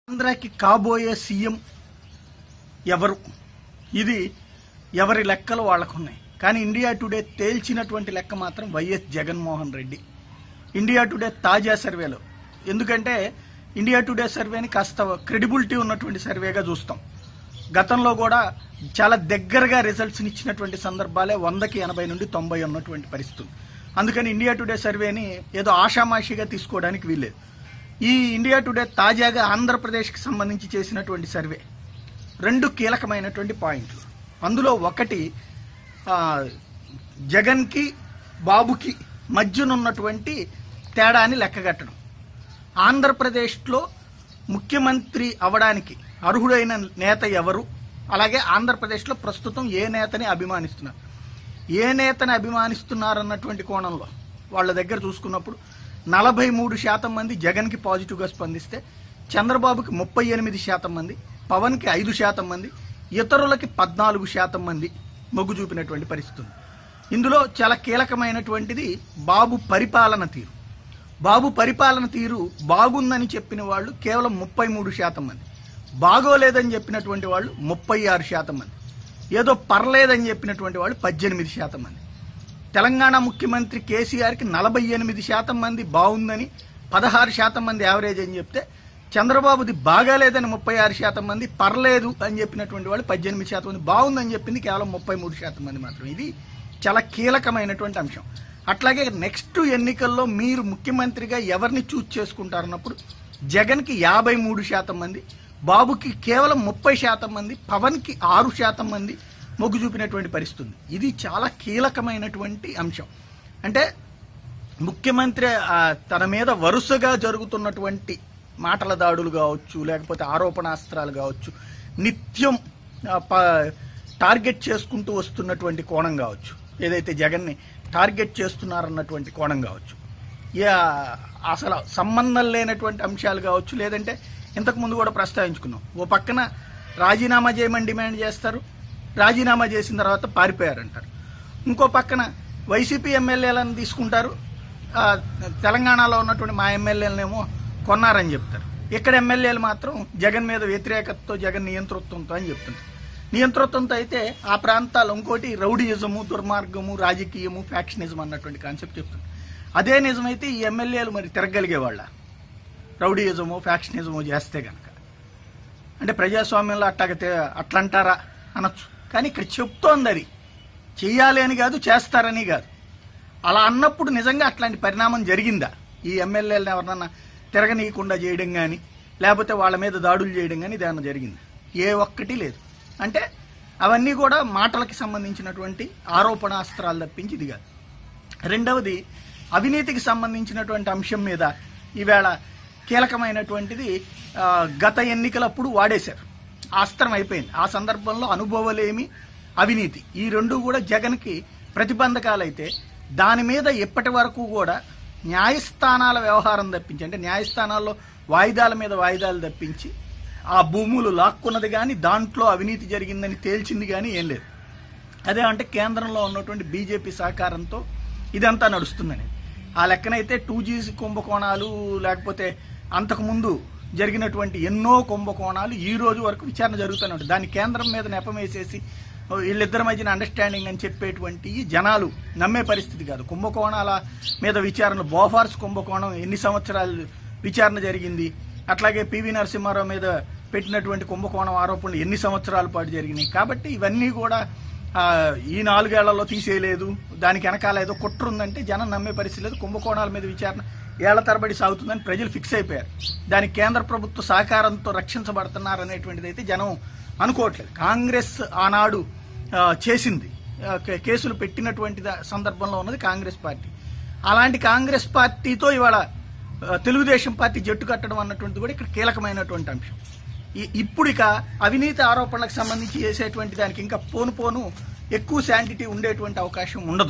ఆంధ్రాకి కాబోయే సీఎం ఎవరు ఇది ఎవరి లెక్కలు వాళ్ళకున్నాయి కానీ ఇండియా టుడే తేల్చినటువంటి లెక్క మాత్రం వైఎస్ జగన్మోహన్ రెడ్డి ఇండియా టుడే తాజా సర్వేలో ఎందుకంటే ఇండియా టుడే సర్వేని కాస్త క్రెడిబిలిటీ ఉన్నటువంటి సర్వేగా చూస్తాం గతంలో కూడా చాలా దగ్గరగా రిజల్ట్స్ని ఇచ్చినటువంటి సందర్భాలే వందకి ఎనభై నుండి తొంభై ఉన్నటువంటి పరిస్థితులు అందుకని ఇండియా టుడే సర్వేని ఏదో ఆషామాషిగా తీసుకోవడానికి వీల్లేదు ఈ ఇండియా టుడే తాజాగా ఆంధ్రప్రదేశ్కి సంబంధించి చేసినటువంటి సర్వే రెండు కీలకమైనటువంటి పాయింట్లు అందులో ఒకటి ఆ, జగన్కి బాబుకి మధ్యనున్నటువంటి తేడాని లెక్కగట్టడం ఆంధ్రప్రదేశ్లో ముఖ్యమంత్రి అవడానికి అర్హుడైన నేత ఎవరు అలాగే ఆంధ్రప్రదేశ్లో ప్రస్తుతం ఏ నేతని అభిమానిస్తున్నారు ఏ నేతని అభిమానిస్తున్నారన్నటువంటి కోణంలో వాళ్ళ దగ్గర చూసుకున్నప్పుడు నలభై మూడు శాతం మంది జగన్కి పాజిటివ్గా స్పందిస్తే చంద్రబాబుకి ముప్పై ఎనిమిది శాతం మంది పవన్కి ఐదు శాతం మంది ఇతరులకి పద్నాలుగు శాతం మంది మొగ్గు చూపినటువంటి పరిస్థితి ఉంది ఇందులో చాలా కీలకమైనటువంటిది బాబు పరిపాలన తీరు బాబు పరిపాలన తీరు బాగుందని చెప్పిన వాళ్ళు కేవలం ముప్పై మూడు శాతం మంది బాగోలేదని చెప్పినటువంటి వాళ్ళు ముప్పై ఆరు శాతం మంది ఏదో పర్లేదని చెప్పినటువంటి వాళ్ళు పద్దెనిమిది శాతం మంది తెలంగాణ ముఖ్యమంత్రి కేసీఆర్కి నలభై ఎనిమిది శాతం మంది బాగుందని పదహారు శాతం మంది యావరేజ్ అని చెప్తే చంద్రబాబుది బాగాలేదని ముప్పై ఆరు శాతం మంది పర్లేదు అని చెప్పినటువంటి వాళ్ళు పద్దెనిమిది శాతం మంది బాగుందని చెప్పింది కేవలం ముప్పై మూడు శాతం మంది మాత్రం ఇది చాలా కీలకమైనటువంటి అంశం అట్లాగే నెక్స్ట్ ఎన్నికల్లో మీరు ముఖ్యమంత్రిగా ఎవరిని చూస్ చేసుకుంటారన్నప్పుడు జగన్కి యాభై మూడు శాతం మంది బాబుకి కేవలం ముప్పై శాతం మంది పవన్కి ఆరు శాతం మంది మొగ్గు చూపినటువంటి పరిస్థితి ఉంది ఇది చాలా కీలకమైనటువంటి అంశం అంటే ముఖ్యమంత్రి ఆ, తన మీద వరుసగా జరుగుతున్నటువంటి మాటల దాడులు కావచ్చు లేకపోతే ఆరోపణాస్త్రాలు కావచ్చు నిత్యం ఆ, ప- టార్గెట్ చేసుకుంటూ వస్తున్నటువంటి కోణం కావచ్చు ఏదైతే జగన్ని టార్గెట్ చేస్తున్నారన్నటువంటి కోణం కావచ్చు యా అసలు సంబంధం లేనటువంటి అంశాలు కావచ్చు లేదంటే ఇంతకు ముందు కూడా ప్రస్తావించుకున్నాం ఓ పక్కన రాజీనామా చేయమని డిమాండ్ చేస్తారు రాజీనామా చేసిన తర్వాత పారిపోయారంటారు ఇంకో పక్కన వైసీపీ ఎమ్మెల్యేలను తీసుకుంటారు ఆ, తెలంగాణలో ఉన్నటువంటి మా ఎమ్మెల్యేలనేమో కొన్నారని చెప్తారు ఇక్కడ ఎమ్మెల్యేలు మాత్రం జగన్ మీద వ్యతిరేకతతో జగన్ నియంతృత్వంతో అని చెప్తున్నారు నియంతృత్వంతో అయితే ఆ ప్రాంతాలు ఇంకోటి రౌడీయిజము దుర్మార్గము రాజకీయము ఫ్యాక్షనిజం అన్నటువంటి కాన్సెప్ట్ చెప్తుంది అదే నిజమైతే ఈ ఎమ్మెల్యేలు మరి తిరగలిగే వాళ్ళ రౌడీయిజము ఫ్యాక్షనిజము చేస్తే గనక అంటే ప్రజాస్వామ్యంలో అట్టాగతే అట్లంటారా అనొచ్చు కానీ ఇక్కడ చెప్తోంది అది చెయ్యాలి అని కాదు చేస్తారని కాదు అలా అన్నప్పుడు నిజంగా అట్లాంటి పరిణామం జరిగిందా ఈ ఎమ్మెల్యేలను ఎవరినన్నా తిరగనీయకుండా చేయడం కానీ లేకపోతే వాళ్ళ మీద దాడులు చేయడం కానీ ఇదేమన్నా జరిగింది ఏ ఒక్కటి లేదు అంటే అవన్నీ కూడా మాటలకి సంబంధించినటువంటి ఆరోపణాస్త్రాలు తప్పించి ఇది కాదు రెండవది అవినీతికి సంబంధించినటువంటి అంశం మీద ఈవేళ కీలకమైనటువంటిది ఆ, గత ఎన్నికలప్పుడు వాడేశారు ఆ అస్త్రం అయిపోయింది ఆ సందర్భంలో అనుభవలేమి అవినీతి ఈ రెండు కూడా జగన్కి ప్రతిబంధకాలైతే దాని మీద ఇప్పటి వరకు కూడా న్యాయస్థానాల వ్యవహారం తప్పించి అంటే న్యాయస్థానాల్లో వాయిదాల మీద వాయిదాలు తప్పించి ఆ భూములు లాక్కున్నది కానీ దాంట్లో అవినీతి జరిగిందని తేల్చింది కానీ ఏం లేదు అదే అంటే కేంద్రంలో ఉన్నటువంటి బీజేపీ సహకారంతో ఇదంతా నడుస్తుందని ఆ లెక్కనైతే టూ జీ కుంభకోణాలు లేకపోతే అంతకుముందు జరిగినటువంటి ఎన్నో కుంభకోణాలు ఈ రోజు వరకు విచారణ జరుగుతూనే ఉంటుంది దాన్ని కేంద్రం మీద నెపం వేసేసి ఓ వీళ్ళిద్దరి మధ్యన అండర్స్టాండింగ్ అని చెప్పేటువంటి జనాలు నమ్మే పరిస్థితి కాదు కుంభకోణాల మీద విచారణ బోఫార్స్ కుంభకోణం ఎన్ని సంవత్సరాలు విచారణ జరిగింది అట్లాగే పివి నరసింహారావు మీద పెట్టినటువంటి కుంభకోణం ఆరోపణలు ఎన్ని సంవత్సరాల పాటు జరిగినాయి కాబట్టి ఇవన్నీ కూడా ఆ, ఈ నాలుగేళ్లలో తీసేయలేదు దానికి వెనకాల ఏదో కుట్ర ఉందంటే జనం నమ్మే పరిస్థితి లేదు కుంభకోణాల మీద విచారణ ఏళ్ల తరబడి సాగుతుందని ప్రజలు ఫిక్స్ అయిపోయారు దానికి కేంద్ర ప్రభుత్వ సహకారంతో రక్షించబడుతున్నారు అనేటువంటిది అయితే జనం అనుకోవట్లేదు కాంగ్రెస్ ఆనాడు ఆ, చేసింది ఆ, కే- కేసులు పెట్టినటువంటి దా- సందర్భంలో ఉన్నది కాంగ్రెస్ పార్టీ అలాంటి కాంగ్రెస్ పార్టీతో ఇవాళ ఆ, తెలుగుదేశం పార్టీ జట్టు కట్టడం అన్నటువంటిది కూడా ఇక్కడ కీలకమైనటువంటి అంశం ఈ- ఇప్పుడు ఇక అవినీతి ఆరోపణలకు సంబంధించి చేసేటువంటి దానికి ఇంకా పోను పోను ఎక్కువ శాంటిటీ ఉండేటువంటి అవకాశం ఉండదు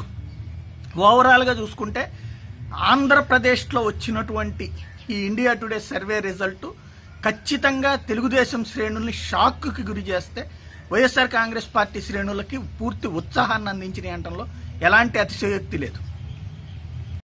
ఓవరాల్గా చూసుకుంటే ఆంధ్రప్రదేశ్లో వచ్చినటువంటి ఈ ఇండియా టుడే సర్వే రిజల్ట్ ఖచ్చితంగా తెలుగుదేశం శ్రేణుల్ని షాక్కి గురి చేస్తే వైఎస్ఆర్ కాంగ్రెస్ పార్టీ శ్రేణులకి పూర్తి ఉత్సాహాన్ని అందించిన అనటంలో ఎలాంటి అతిశయోక్తి లేదు